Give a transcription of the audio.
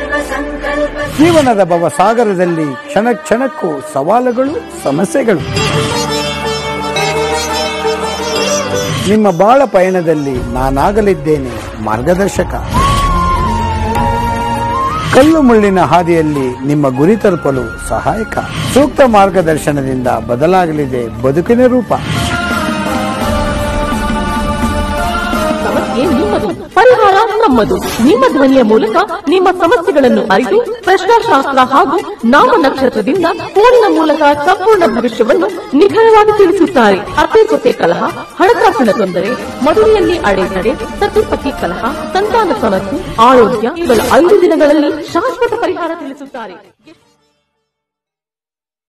ಜೀವನದ ಭವಸಾಗರದಲ್ಲಿ ಕ್ಷಣ ಕ್ಷಣಕ್ಕೂ ಸವಾಲುಗಳು ಸಮಸ್ಯೆಗಳು ನಿಮ್ಮ ಬಾಳ ಪಯಣದಲ್ಲಿ ನಾನಾಗಲಿದ್ದೇನೆ ಮಾರ್ಗದರ್ಶಕ ಕಲ್ಲು ಮುಳ್ಳಿನ ಹಾದಿಯಲ್ಲಿ ನಿಮ್ಮ ಗುರಿ ತಲುಪಲು ಸಹಾಯಕ ಸೂಕ್ತ ಮಾರ್ಗದರ್ಶನದಿಂದ ಬದಲಾಗಲಿದೆ ಬದುಕಿನ ರೂಪ ಸಮಸ್ಯೆ ನಿಮ್ಮದು ಪರಿಹಾರ ನಮ್ಮದು ನಿಮ್ಮ ಧ್ವನಿಯ ಮೂಲಕ ನಿಮ್ಮ ಸಮಸ್ಯೆಗಳನ್ನು ಅರಿತು ಪ್ರಶ್ನಾಶಾಸ್ತ್ರ ಹಾಗೂ ನಾಮ ನಕ್ಷತ್ರದಿಂದ ಫೋನಿನ ಮೂಲಕ ಸಂಪೂರ್ಣ ಭವಿಷ್ಯವನ್ನು ನಿಖರವಾಗಿ ತಿಳಿಸುತ್ತಾರೆ ಅತ್ತೆ ಜೊತೆ ಕಲಹ ಹಣಕಾಸಿನ ತೊಂದರೆ ಮದುವೆಯಲ್ಲಿ ಅಡೆತಡೆ ಸತಿಪತಿ ಕಲಹ ಸಂತಾನ ಸಮಸ್ಯೆ ಆರೋಗ್ಯ ಇವುಗಳ ಐದು ದಿನಗಳಲ್ಲಿ ಶಾಶ್ವತ ಪರಿಹಾರ ತಿಳಿಸುತ್ತಾರೆ